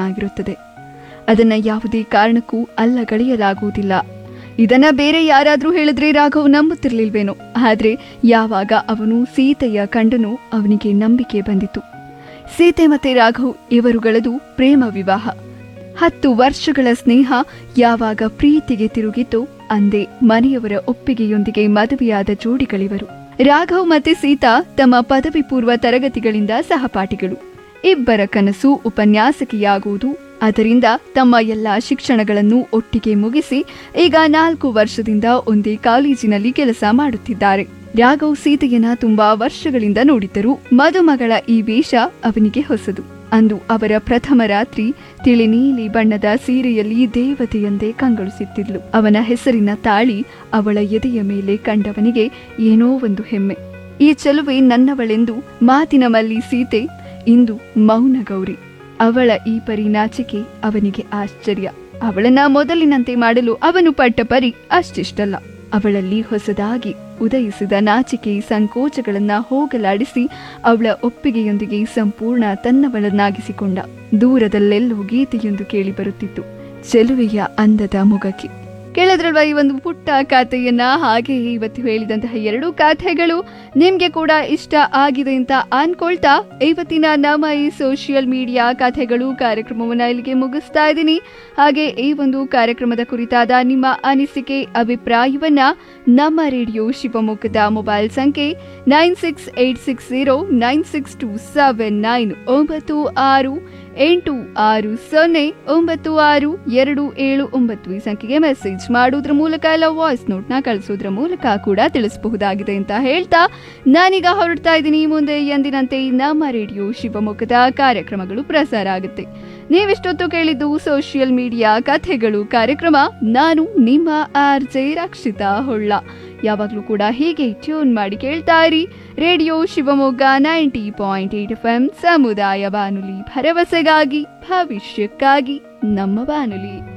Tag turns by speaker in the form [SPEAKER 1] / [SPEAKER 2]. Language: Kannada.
[SPEAKER 1] ಆಗಿರುತ್ತದೆ ಅದನ್ನ ಯಾವುದೇ ಕಾರಣಕ್ಕೂ ಅಲ್ಲಗಳೆಯಲಾಗುವುದಿಲ್ಲ ಇದನ್ನ ಬೇರೆ ಯಾರಾದ್ರೂ ಹೇಳಿದ್ರೆ ರಾಘವ್ ನಂಬುತ್ತಿರ್ಲಿಲ್ವೇನೋ ಆದ್ರೆ ಯಾವಾಗ ಅವನು ಸೀತೆಯ ಕಂಡನೋ ಅವನಿಗೆ ನಂಬಿಕೆ ಬಂದಿತು ಸೀತೆ ಮತ್ತೆ ರಾಘವ್ ಇವರುಗಳದು ಪ್ರೇಮ ವಿವಾಹ ಹತ್ತು ವರ್ಷಗಳ ಸ್ನೇಹ ಯಾವಾಗ ಪ್ರೀತಿಗೆ ತಿರುಗಿತೋ ಅಂದೇ ಮನೆಯವರ ಒಪ್ಪಿಗೆಯೊಂದಿಗೆ ಮದುವೆಯಾದ ಜೋಡಿಗಳಿವರು ರಾಘವ್ ಮತ್ತೆ ಸೀತಾ ತಮ್ಮ ಪದವಿ ಪೂರ್ವ ತರಗತಿಗಳಿಂದ ಸಹಪಾಠಿಗಳು ಇಬ್ಬರ ಕನಸು ಉಪನ್ಯಾಸಕಿಯಾಗುವುದು ಅದರಿಂದ ತಮ್ಮ ಎಲ್ಲ ಶಿಕ್ಷಣಗಳನ್ನು ಒಟ್ಟಿಗೆ ಮುಗಿಸಿ ಈಗ ನಾಲ್ಕು ವರ್ಷದಿಂದ ಒಂದೇ ಕಾಲೇಜಿನಲ್ಲಿ ಕೆಲಸ ಮಾಡುತ್ತಿದ್ದಾರೆ ರಾಘವ್ ಸೀತೆಯನ್ನ ತುಂಬಾ ವರ್ಷಗಳಿಂದ ನೋಡಿದ್ದರು ಮದುಮಗಳ ಈ ವೇಷ ಅವನಿಗೆ ಹೊಸದು ಅಂದು ಅವರ ಪ್ರಥಮ ರಾತ್ರಿ ತಿಳಿ ನೀಲಿ ಬಣ್ಣದ ಸೀರೆಯಲ್ಲಿ ದೇವತೆಯಂದೇ ಕಂಗೊಳಿಸುತ್ತಿದ್ಲು ಅವನ ಹೆಸರಿನ ತಾಳಿ ಅವಳ ಎದೆಯ ಮೇಲೆ ಕಂಡವನಿಗೆ ಏನೋ ಒಂದು ಹೆಮ್ಮೆ ಈ ಚೆಲುವೆ ನನ್ನವಳೆಂದು ಮಾತಿನ ಮಲ್ಲಿ ಸೀತೆ ಇಂದು ಮೌನ ಗೌರಿ ಅವಳ ಈ ಪರಿ ನಾಚಿಕೆ ಅವನಿಗೆ ಆಶ್ಚರ್ಯ ಅವಳನ್ನ ಮೊದಲಿನಂತೆ ಮಾಡಲು ಅವನು ಪಟ್ಟ ಪರಿ ಅಷ್ಟಿಷ್ಟಲ್ಲ ಅವಳಲ್ಲಿ ಹೊಸದಾಗಿ ಉದಯಿಸಿದ ನಾಚಿಕೆ ಸಂಕೋಚಗಳನ್ನ ಹೋಗಲಾಡಿಸಿ ಅವಳ ಒಪ್ಪಿಗೆಯೊಂದಿಗೆ ಸಂಪೂರ್ಣ ತನ್ನವಳನ್ನಾಗಿಸಿಕೊಂಡ ದೂರದಲ್ಲೆಲ್ಲೋ ಗೀತೆಯೊಂದು ಕೇಳಿ ಬರುತ್ತಿತ್ತು ಚೆಲುವೆಯ ಅಂದದ ಮೊಗಕ್ಕೆ ಕೇಳಿದ್ರಲ್ವಾ ಈ ಒಂದು ಪುಟ್ಟ ಕಥೆಯನ್ನ ಹಾಗೆ ಇವತ್ತು ಹೇಳಿದಂತಹ ಎರಡು ಕಥೆಗಳು ನಿಮ್ಗೆ ಕೂಡ ಇಷ್ಟ ಆಗಿದೆ ಅಂತ ಅನ್ಕೊಳ್ತಾ ಇವತ್ತಿನ ನಮ್ಮ ಈ ಸೋಷಿಯಲ್ ಮೀಡಿಯಾ ಕಥೆಗಳು ಕಾರ್ಯಕ್ರಮವನ್ನ ಇಲ್ಲಿಗೆ ಮುಗಿಸ್ತಾ ಇದ್ದೀನಿ ಹಾಗೆ ಈ ಒಂದು ಕಾರ್ಯಕ್ರಮದ ಕುರಿತಾದ ನಿಮ್ಮ ಅನಿಸಿಕೆ ಅಭಿಪ್ರಾಯವನ್ನ ನಮ್ಮ ರೇಡಿಯೋ ಶಿವಮೊಗ್ಗದ ಮೊಬೈಲ್ ಸಂಖ್ಯೆ nine six eight six zero nine six two seven nine ಒಂಬತ್ತು ಆರು ಎಂಟು ಆರು ಸೊನ್ನೆ ಒಂಬತ್ತು ಆರು ಎರಡು ಏಳು ಒಂಬತ್ತು ಈ ಸಂಖ್ಯೆಗೆ ಮೆಸೇಜ್ ಮಾಡೋದ್ರ ಮೂಲಕ ಇಲ್ಲ ವಾಯ್ಸ್ ನೋಟ್ನ ಕಳಿಸೋದ್ರ ಮೂಲಕ ಕೂಡ ತಿಳಿಸಬಹುದಾಗಿದೆ ಅಂತ ಹೇಳ್ತಾ ನಾನೀಗ ಹೊರಡ್ತಾ ಇದ್ದೀನಿ ಮುಂದೆ ಎಂದಿನಂತೆ ನಮ್ಮ ರೇಡಿಯೋ ಶಿವಮೊಗ್ಗದ ಕಾರ್ಯಕ್ರಮಗಳು ಪ್ರಸಾರ ಆಗುತ್ತೆ ನೀವಿಷ್ಟೊತ್ತು ಕೇಳಿದ್ದು ಸೋಷಿಯಲ್ ಮೀಡಿಯಾ ಕಥೆಗಳು ಕಾರ್ಯಕ್ರಮ ನಾನು ನಿಮ್ಮ ಆರ್ ಜೆ ರಕ್ಷಿತಾ ಹೊಳ್ಳ ಯಾವಾಗಲೂ ಕೂಡ ಹೀಗೆ ಟ್ಯೂನ್ ಮಾಡಿ ಕೇಳ್ತಾ ಇರಿ radio Shivamogga ninety point eight F M ಸಮುದಾಯ ಬಾನುಲಿ ಭರವಸೆಗಾಗಿ ಭವಿಷ್ಯಕ್ಕಾಗಿ ನಮ್ಮ ಬಾನುಲಿ